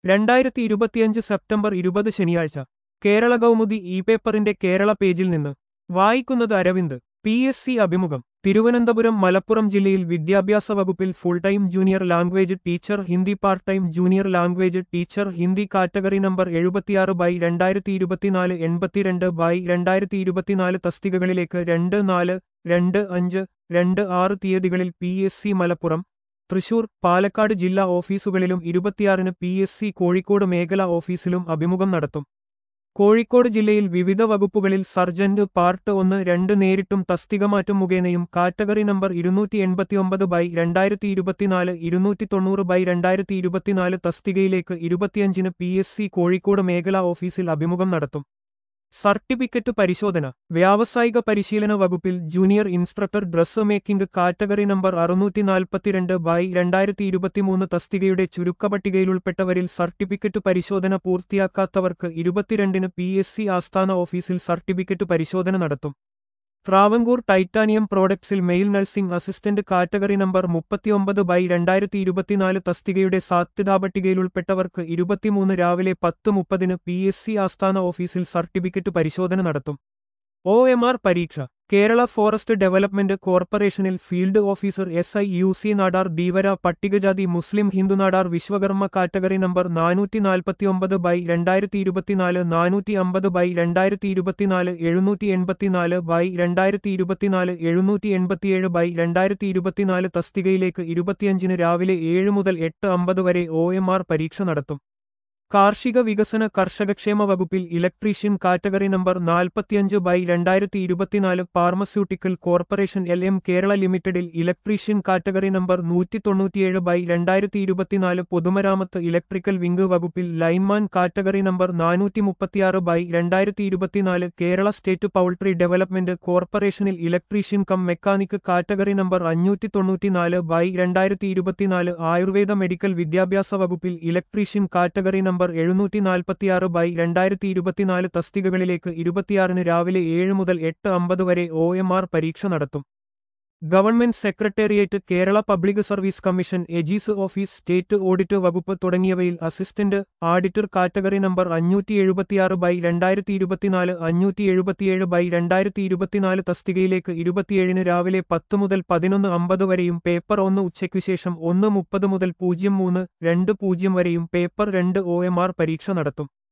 രണ്ടായിരത്തി ഇരുപത്തിയഞ്ച് സെപ്റ്റംബർ ഇരുപത് ശനിയാഴ്ച കേരള കൗമുദി ഇ പേപ്പറിന്റെ കേരള പേജിൽ നിന്ന് വായിക്കുന്നത് അരവിന്ദ് പി എസ് സി അഭിമുഖം തിരുവനന്തപുരം മലപ്പുറം ജില്ലയിൽ വിദ്യാഭ്യാസ വകുപ്പിൽ full time junior language teacher Hindi part time junior language teacher Hindi category number എഴുപത്തിയാറ് ബൈ രണ്ടായിരത്തി ഇരുപത്തിനാല് എൺപത്തിരണ്ട് ബൈ രണ്ടായിരത്തി ഇരുപത്തിനാല് തസ്തികകളിലേക്ക് രണ്ട് നാല് രണ്ട് അഞ്ച് രണ്ട് ആറ് തീയതികളിൽ P S C Malappuram Thrissur Palakkad ജില്ലാ ഓഫീസുകളിലും ഇരുപത്തിയാറിന് പി എസ് സി കോഴിക്കോട് മേഖലാ ഓഫീസിലും അഭിമുഖം നടത്തും കോഴിക്കോട് ജില്ലയിൽ വിവിധ വകുപ്പുകളിൽ സർജന്റ് പാർട്ട് ഒന്ന് രണ്ട് നേരിട്ടും തസ്തികമാറ്റം മുഖേനയും കാറ്റഗറി നമ്പർ ഇരുന്നൂറ്റി എൺപത്തിയൊമ്പത് ബൈ രണ്ടായിരത്തി ഇരുപത്തിനാല് ഇരുന്നൂറ്റി തൊണ്ണൂറ് ബൈ രണ്ടായിരത്തി ഇരുപത്തിനാല് തസ്തികയിലേക്ക് ഇരുപത്തിയഞ്ചിന് പി എസ് സി കോഴിക്കോട് മേഖലാ ഓഫീസിൽ അഭിമുഖം നടത്തും സർട്ടിഫിക്കറ്റ് പരിശോധന വ്യാവസായിക പരിശീലന വകുപ്പിൽ junior instructor dress making category number അറുന്നൂറ്റി നാൽപ്പത്തിരണ്ട് ബൈ രണ്ടായിരത്തി ഇരുപത്തിമൂന്ന് തസ്തികയുടെ ചുരുക്കപട്ടികയിലുൾപ്പെട്ടവരിൽ സർട്ടിഫിക്കറ്റ് പരിശോധന പൂർത്തിയാക്കാത്തവർക്ക് ഇരുപത്തിരണ്ടിന് പി എസ് സി ആസ്ഥാന ഓഫീസിൽ സർട്ടിഫിക്കറ്റ് പരിശോധന നടത്തും ട്രാവൻകൂർ ടൈറ്റാനിയം പ്രോഡക്ട്സിൽ male nursing assistant category number മുപ്പത്തിയൊമ്പത് ബൈ രണ്ടായിരത്തി ഇരുപത്തിനാല് തസ്തികയുടെ സാധ്യതാപട്ടികയിലുൾപ്പെട്ടവർക്ക് ഇരുപത്തിമൂന്ന് രാവിലെ പത്ത് മുപ്പതിന് പി എസ് സി ആസ്ഥാന ഓഫീസിൽ സർട്ടിഫിക്കറ്റ് പരിശോധന നടത്തും ഒ എം ആർ പരീക്ഷ കേരള ഫോറസ്റ്റ് ഡെവലപ്മെന്റ് കോർപ്പറേഷനിൽ field officer S I U C Nadar Dheevara പട്ടികജാതി Muslim Hindu Nadar Vishwakarma category number നാനൂറ്റി നാൽപ്പത്തിയൊമ്പത് ബൈ രണ്ടായിരത്തി ഇരുപത്തിനാല് നാനൂറ്റി അമ്പത് ബൈ രണ്ടായിരത്തി ഇരുപത്തിനാല് എഴുന്നൂറ്റി എൺപത്തിനാല് ബൈ രണ്ടായിരത്തി ഇരുപത്തിനാല് എഴുന്നൂറ്റി എൺപത്തിയേഴ് ബൈ രണ്ടായിരത്തി ഇരുപത്തിനാല് തസ്തികയിലേക്ക് ഇരുപത്തിയഞ്ചിന് രാവിലെ ഏഴ് മുതൽ എട്ട് അമ്പത് വരെ ഒ എം ആർ പരീക്ഷ നടത്തും കാർഷിക വികസന കർഷകക്ഷേമ വകുപ്പിൽ ഇലക്ട്രീഷ്യൻ കാറ്റഗറി നമ്പർ നാൽപ്പത്തിയഞ്ച് ബൈ രണ്ടായിരത്തി ഇരുപത്തിനാല് pharmaceutical corporation L M Kerala ലിമിറ്റഡിൽ ഇലക്ട്രീഷ്യൻ കാറ്റഗറി നമ്പർ നൂറ്റി തൊണ്ണൂറ്റിയേഴ് ബൈ രണ്ടായിരത്തി ഇരുപത്തിനാല് പൊതുമരാമത്ത് ഇലക്ട്രിക്കൽ വിംഗ് വകുപ്പിൽ ലൈൻമാൻ കാറ്റഗറി നമ്പർ നാനൂറ്റി മുപ്പത്തിയാറ് ബൈ രണ്ടായിരത്തി ഇരുപത്തിനാല് കേരള സ്റ്റേറ്റ് പൗൾട്രി ഡെവലപ്മെന്റ് കോർപ്പറേഷനിൽ electrician cum mechanic category number അഞ്ഞൂറ്റി തൊണ്ണൂറ്റിനാല് ബൈ രണ്ടായിരത്തി ഇരുപത്തിനാല് ആയുർവേദ മെഡിക്കൽ വിദ്യാഭ്യാസ വകുപ്പിൽ ഇലക്ട്രീഷ്യൻ കാറ്റഗറി നമ്പർ എഴുന്നൂറ്റി നാൽപ്പത്തിയാറ് ബൈ രണ്ടായിരത്തി ഇരുപത്തിനാല് തസ്തികകളിലേക്ക് ഇരുപത്തിയാറിന് രാവിലെ ഏഴ് മുതൽ എട്ട് അമ്പത് വരെ ഒ എം ആർ പരീക്ഷ നടത്തും government secretariat Kerala public service commission AG's office state audit വകുപ്പ് തുടങ്ങിയവയിൽ അസിസ്റ്റന്റ് ആഡിറ്റർ കാറ്റഗറി നമ്പർ അഞ്ഞൂറ്റി എഴുപത്തിയാറ് ബൈ രണ്ടായിരത്തി ഇരുപത്തിനാല് അഞ്ഞൂറ്റി എഴുപത്തിയേഴ് ബൈ രണ്ടായിരത്തി ഇരുപത്തിനാല് തസ്തികയിലേക്ക് ഇരുപത്തിയേഴിന് രാവിലെ പത്ത് മുതൽ പതിനൊന്ന് അമ്പത് വരെയും പേപ്പർ ഒന്ന് ഉച്ചയ്ക്കു ശേഷം ഒന്ന് മുപ്പത് മുതൽ പൂജ്യം മൂന്ന് രണ്ട് പൂജ്യം വരെയും പേപ്പർ രണ്ട് ഒ എം ആർ പരീക്ഷ നടത്തും